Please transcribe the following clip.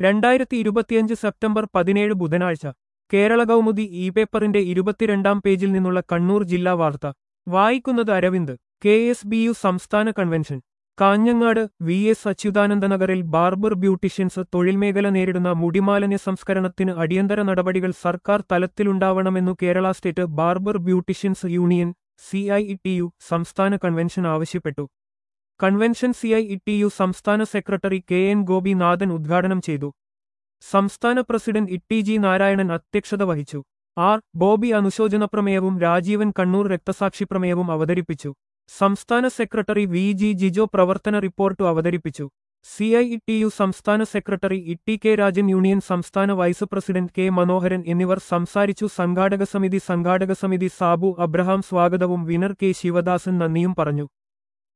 രണ്ടായിരത്തി ഇരുപത്തിയഞ്ച് സെപ്റ്റംബർ പതിനേഴ് ബുധനാഴ്ച കേരള കൗമുദി ഇ പേപ്പറിന്റെ ഇരുപത്തിരണ്ടാം പേജിൽ നിന്നുള്ള കണ്ണൂർ ജില്ലാ വാർത്ത വായിക്കുന്നത് Aravind K S B U സംസ്ഥാന convention Kanhangad V S Achuthananda നഗറിൽ ബാർബർ ബ്യൂട്ടീഷ്യൻസ് തൊഴിൽ മേഖല നേരിടുന്ന മുടിമാലിന്യ സംസ്കരണത്തിന് അടിയന്തര നടപടികൾ സർക്കാർ തലത്തിലുണ്ടാവണമെന്നു Kerala state barber beauticians union C I T U സംസ്ഥാന കൺവെൻഷൻ ആവശ്യപ്പെട്ടു convention C I T U സംസ്ഥാന സെക്രട്ടറി കെ എൻ ഗോപിനാഥൻ ഉദ്ഘാടനം ചെയ്തു സംസ്ഥാന പ്രസിഡന്റ് ഇട്ടി ജി നാരായണൻ അധ്യക്ഷത വഹിച്ചു ആർ ബോബി അനുശോചന പ്രമേയവും രാജീവൻ കണ്ണൂർ രക്തസാക്ഷി പ്രമേയവും അവതരിപ്പിച്ചു സംസ്ഥാന സെക്രട്ടറി വി ജി ജിജോ പ്രവർത്തന റിപ്പോർട്ട് അവതരിപ്പിച്ചു സി ഐ ടി യു സംസ്ഥാന secretary Itty K Rajan union സംസ്ഥാന വൈസ് പ്രസിഡന്റ് കെ മനോഹരൻ എന്നിവർ സംസാരിച്ചു സംഘാടക സമിതി സംഘാടക സമിതി സാബു അബ്രഹാം സ്വാഗതവും വിനർ കെ ശിവദാസൻ നന്ദിയും പറഞ്ഞു